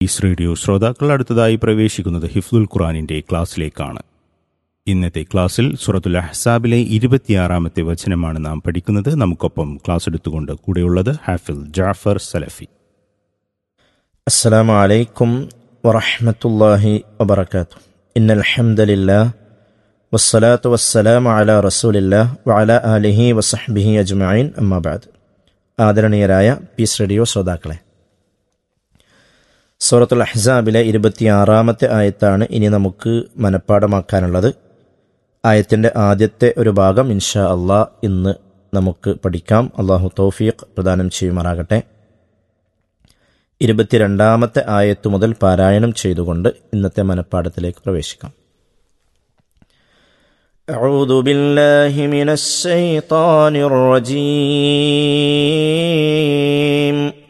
is radio ശ്രോതാക്കൾ അടുത്തതായി പ്രവേശിക്കുന്നത് ഹിഫ്ദുൽ ഖുറാനിന്റെ ക്ലാസ്സിലേക്കാണ് ഇന്നത്തെ ക്ലാസ്സിൽ സുറത്തുൽ അഹ്സാബിലെ ഇരുപത്തിയാറാമത്തെ വചനമാണ് നാം പഠിക്കുന്നത് നമുക്കൊപ്പം ക്ലാസ് എടുത്തുകൊണ്ട് കൂടെയുള്ളത് ഹാഫിൽ ജാഫർ സലഫി السلام عليكم ورحمة الله وبركاته إن الحمد لله والصلاة والسلام على رسول الله وعلى آله وصحبه أجمعين أما بعد ആദരണീയരായ പീസ് റേഡിയോ ശ്രോതാക്കളെ സൂറത്തുൽ അഹ്സാബിലെ ഇരുപത്തിയാറാമത്തെ ആയത്താണ് ഇനി നമുക്ക് മനഃപ്പാടമാക്കാനുള്ളത് ആയത്തിൻ്റെ ആദ്യത്തെ ഒരു ഭാഗം ഇൻഷാ അള്ളാ ഇന്ന് നമുക്ക് പഠിക്കാം അള്ളാഹു തൗഫീഖ് പ്രദാനം ചെയ്യുമാറാകട്ടെ ഇരുപത്തിരണ്ടാമത്തെ ആയത്ത് മുതൽ പാരായണം ചെയ്തുകൊണ്ട് ഇന്നത്തെ മനഃപ്പാടത്തിലേക്ക് പ്രവേശിക്കാം أعوذ بالله من الشيطان الرجيم